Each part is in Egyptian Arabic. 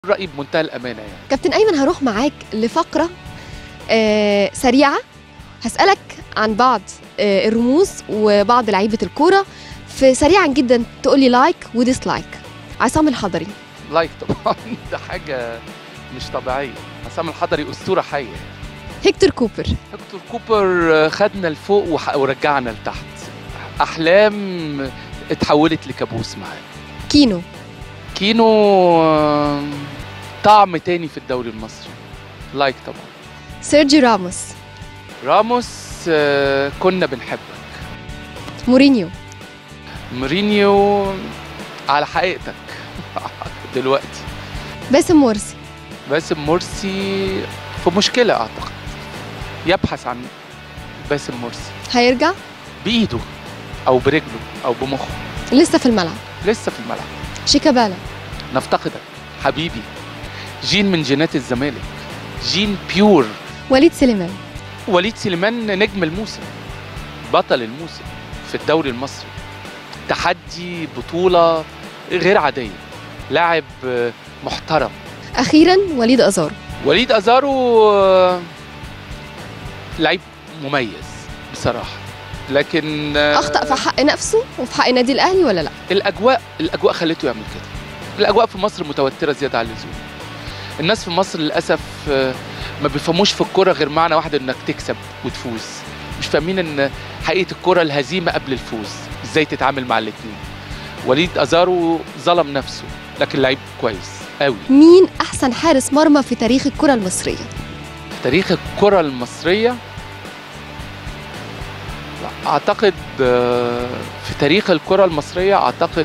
رايي بمنتهى الامانه يعني كابتن ايمن هروح معاك لفقره آه سريعه هسالك عن بعض آه الرموز وبعض لعيبه الكوره في سريعا جدا تقولي لايك وديسلايك عصام الحضري لايك طبعا ده حاجه مش طبيعيه عصام الحضري اسطوره حيه هيكتور كوبر هيكتور كوبر خدنا لفوق وح- ورجعنا لتحت احلام اتحولت لكابوس معاه كينو كينو آه، طعم تاني في الدوري المصري لايك طبعا سيرجي راموس راموس آه، كنا بنحبك مورينيو مورينيو على حقيقتك دلوقتي باسم مرسي باسم مرسي في مشكلة أعتقد يبحث عن باسم مرسي هيرجع بإيده أو برجله أو بمخه لسه في الملعب لسه في الملعب شيكابالا نفتقدك حبيبي جين من جينات الزمالك جين بيور وليد سليمان وليد سليمان نجم الموسم بطل الموسم في الدوري المصري تحدي بطولة غير عادية لاعب آه، محترم اخيرا وليد ازارو وليد ازارو آه، لعيب مميز بصراحه لكن آه، اخطا في حق نفسه وفي حق النادي الاهلي ولا لا الاجواء الاجواء خلته يعمل كده الاجواء في مصر متوتره زياده عن اللزوم الناس في مصر للاسف آه، ما بيفهموش في الكوره غير معنى واحد انك تكسب وتفوز مش فاهمين ان حقيقه الكوره الهزيمه قبل الفوز ازاي تتعامل مع الاثنين وليد ازارو ظلم نفسه لكن لعيب كويس قوي مين احسن حارس مرمى في تاريخ الكره المصريه في تاريخ الكرة المصرية لا، أعتقد آه، في تاريخ الكرة المصرية أعتقد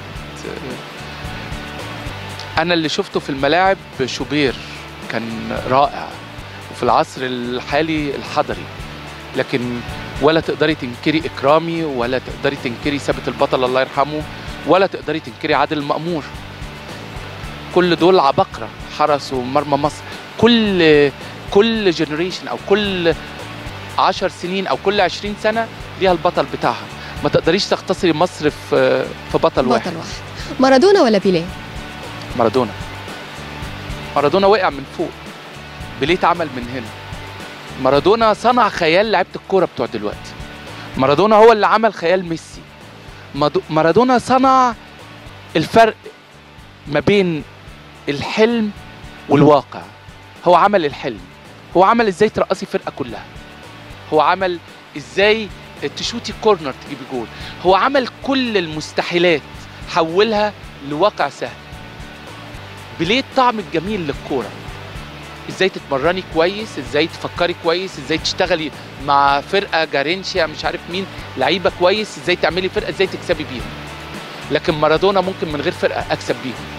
آه، أنا اللي شفته في الملاعب شوبير كان رائع وفي العصر الحالي الحضري لكن ولا تقدري تنكري إكرامي ولا تقدري تنكري ثابت البطل الله يرحمه ولا تقدري تنكري عادل المأمور كل دول عبقرة حرسوا مرمى مصر كل كل جنريشن او كل 10 سنين او كل 20 سنه ليها البطل بتاعها ما تقدريش تختصري مصر في في بطل واحد بطل واحد مارادونا ولا بيليه مارادونا مارادونا وقع من فوق بيليه اتعمل من هنا مارادونا صنع خيال لعيبه الكوره بتوع دلوقتي مارادونا هو اللي عمل خيال ميسي مادو- مارادونا صنع الفرق ما بين الحلم والواقع هو عمل الحلم هو عمل ازاي ترقصي فرقه كلها هو عمل ازاي تشوتي كورنر تجيبي جول هو عمل كل المستحيلات حولها لواقع سهل بليه الطعم الجميل للكوره ازاي تتمرني كويس ازاي تفكري كويس ازاي تشتغلي مع فرقه جارينشيا مش عارف مين لعيبه كويس ازاي تعملي فرقه ازاي تكسبي بيهم لكن مارادونا ممكن من غير فرقه اكسب بيهم